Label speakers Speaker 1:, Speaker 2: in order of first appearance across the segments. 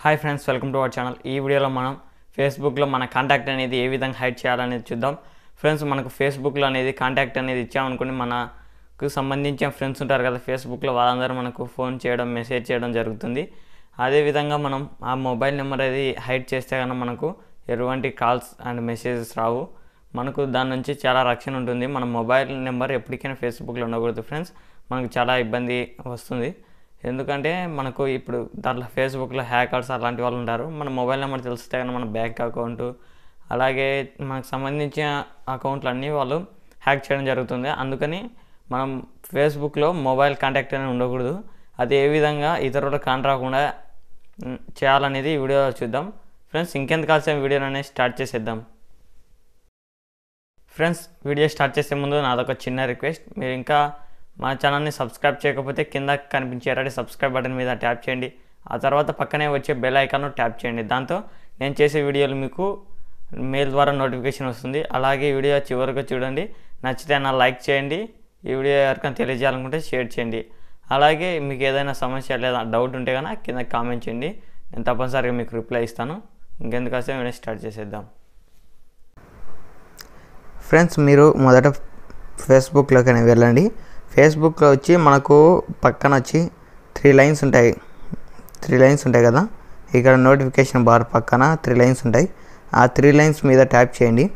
Speaker 1: hi friends welcome to our channel ఈ వీడియోలో మనం ఫేస్బుక్లో మన కాంటాక్ట్ అనేది ఏ విధంగా హైడ్ చేయాలనేది చూద్దాం ఫ్రెండ్స్ మనకు ఫేస్బుక్లో అనేది కాంటాక్ట్ అనేది ఇచ్చామనుకోండి మనకు సంబంధించిన ఫ్రెండ్స్ ఉంటారు కదా ఫేస్బుక్లో వాళ్ళందరూ మనకు ఫోన్ చేయడం మెసేజ్ చేయడం జరుగుతుంది అదేవిధంగా మనం ఆ మొబైల్ నెంబర్ అది హైడ్ చేస్తే కనుక మనకు ఎటువంటి కాల్స్ అండ్ మెసేజెస్ రావు మనకు దాని నుంచి చాలా రక్షణ ఉంటుంది మన మొబైల్ నెంబర్ ఎప్పటికైనా ఫేస్బుక్లో ఉండకూడదు ఫ్రెండ్స్ మనకు చాలా ఇబ్బంది వస్తుంది ఎందుకంటే మనకు ఇప్పుడు దాంట్లో ఫేస్బుక్లో హ్యాకర్స్ అలాంటి వాళ్ళు ఉంటారు మన మొబైల్ నెంబర్ తెలిస్తే కానీ మన బ్యాంక్ అకౌంట్ అలాగే మనకు సంబంధించిన అకౌంట్లు అన్నీ వాళ్ళు హ్యాక్ చేయడం జరుగుతుంది అందుకని మనం ఫేస్బుక్లో మొబైల్ కాంటాక్ట్ అనేది ఉండకూడదు అది ఏ విధంగా ఇతరులకు కాన్ రాకుండా ఉమ్, చేయాలనేది ఈ వీడియోలో చూద్దాం ఫ్రెండ్స్ ఇంకెందుకు కాల్సిన వీడియోని అనేది స్టార్ట్ చేసేద్దాం ఫ్రెండ్స్ వీడియో స్టార్ట్ చేసే ముందు నాదొక చిన్న రిక్వెస్ట్ మీరు ఇంకా మా ఛానల్ని సబ్స్క్రైబ్ చేయకపోతే కింద కనిపించే ఎర్రటి సబ్స్క్రైబ్ బటన్ మీద ట్యాప్ చేయండి ఆ తర్వాత పక్కనే వచ్చే బెల్ ఐకాన్ను ట్యాప్ చేయండి దాంతో నేను చేసే వీడియోలు మీకు మెయిల్ ద్వారా నోటిఫికేషన్ వస్తుంది అలాగే ఈ వీడియో చివరికి చూడండి నచ్చితే నా లైక్ చేయండి ఈ వీడియో ఎవరికైనా తెలియజేయాలనుకుంటే షేర్ చేయండి అలాగే మీకు ఏదైనా సమస్య లేదా డౌట్ ఉంటే కనుక కింద కామెంట్ చేయండి నేను తప్పనిసరిగా మీకు రిప్లై ఇస్తాను ఇంకెందుకు వస్తే వీడియో స్టార్ట్ చేసేద్దాం
Speaker 2: ఫ్రెండ్స్ మీరు మొదట ఫేస్బుక్లోకి వెళ్ళండి ఫేస్బుక్లో వచ్చి మనకు పక్కన వచ్చి త్రీ లైన్స్ ఉంటాయి త్రీ లైన్స్ ఉంటాయి కదా ఇక్కడ నోటిఫికేషన్ బార్ పక్కన త్రీ లైన్స్ ఉంటాయి ఆ త్రీ లైన్స్ మీద ట్యాప్ చేయండి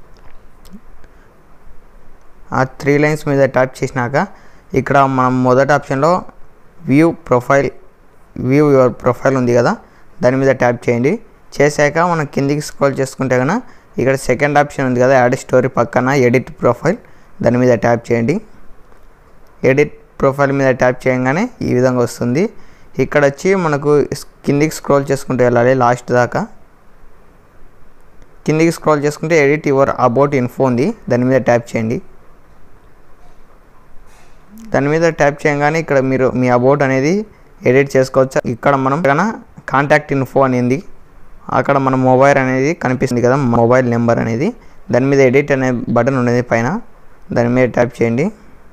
Speaker 2: ఆ త్రీ లైన్స్ మీద ట్యాప్ చేసినాక ఇక్కడ మనం మొదటి ఆప్షన్లో view profile view your profile ఉంది కదా దాని మీద ట్యాప్ చేయండి చేశాక మనం కిందికి స్క్రోల్ చేసుకుంటే కనుక ఇక్కడ సెకండ్ ఆప్షన్ ఉంది కదా యాడ్ స్టోరీ పక్కన ఎడిట్ ప్రొఫైల్ దాని మీద ట్యాప్ చేయండి ఎడిట్ ప్రొఫైల్ మీద ట్యాప్ చేయగానే ఈ విధంగా వస్తుంది ఇక్కడ వచ్చి మనకు స్- కిందికి స్క్రోల్ చేసుకుంటూ వెళ్ళాలి లాస్ట్ దాకా కిందికి స్క్రోల్ చేసుకుంటే ఎడిట్ యువర్ అబౌట్ ఇన్ఫో ఉంది దాని మీద ట్యాప్ చేయండి దాని మీద ట్యాప్ చేయగానే ఇక్కడ మీరు మీ అబౌట్ అనేది ఎడిట్ చేసుకోవచ్చు ఇక్కడ మనం కన్నా కాంటాక్ట్ ఇన్ఫో అనేది అక్కడ మన మొబైల్ అనేది కనిపిస్తుంది కదా మొబైల్ నెంబర్ అనేది దాని మీద ఎడిట్ అనే బటన్ ఉన్నది పైన దాని మీద ట్యాప్ చేయండి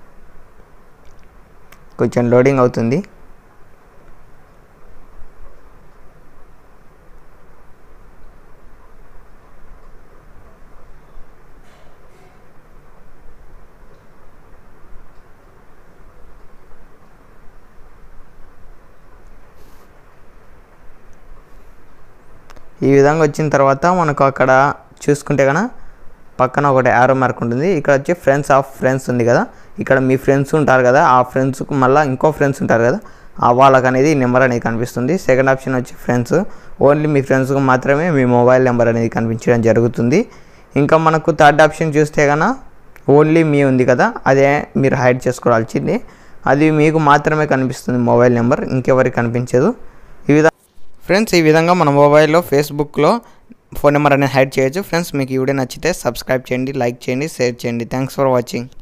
Speaker 2: కొంచెం లోడింగ్ అవుతుంది ఈ విధంగా వచ్చిన తర్వాత మనకు అక్కడ చూసుకుంటే కనుక పక్కన ఒకటి యారో మార్క్ ఉంటుంది ఇక్కడ వచ్చి ఫ్రెండ్స్ ఆఫ్ ఫ్రెండ్స్ ఉంది కదా ఇక్కడ మీ ఫ్రెండ్స్ ఉంటారు కదా ఆ ఫ్రెండ్స్కు మళ్ళీ ఇంకో ఫ్రెండ్స్ ఉంటారు కదా ఆ వాళ్ళకి అనేది నెంబర్ అనేది కనిపిస్తుంది సెకండ్ ఆప్షన్ వచ్చి ఫ్రెండ్స్ ఓన్లీ మీ ఫ్రెండ్స్కి మాత్రమే మీ మొబైల్ నెంబర్ అనేది కనిపించడం జరుగుతుంది ఇంకా మనకు థర్డ్ ఆప్షన్ చూస్తే కనుక ఓన్లీ మీ ఉంది కదా అదే మీరు హైడ్ చేసుకోవాల్సింది అది మీకు మాత్రమే కనిపిస్తుంది మొబైల్ నెంబర్ ఇంకెవరికి కనిపించదు ఈ విధంగా ఫ్రెండ్స్ ఈ విధంగా మన మొబైల్లో ఫేస్బుక్లో ఫోన్ నెంబర్ అనేది హైడ్ చేయొచ్చు ఫ్రెండ్స్ మీకు ఈ వీడియో నచ్చితే సబ్స్క్రైబ్ చేయండి లైక్ చేయండి షేర్ చేయండి థ్యాంక్స్ ఫర్ వాచింగ్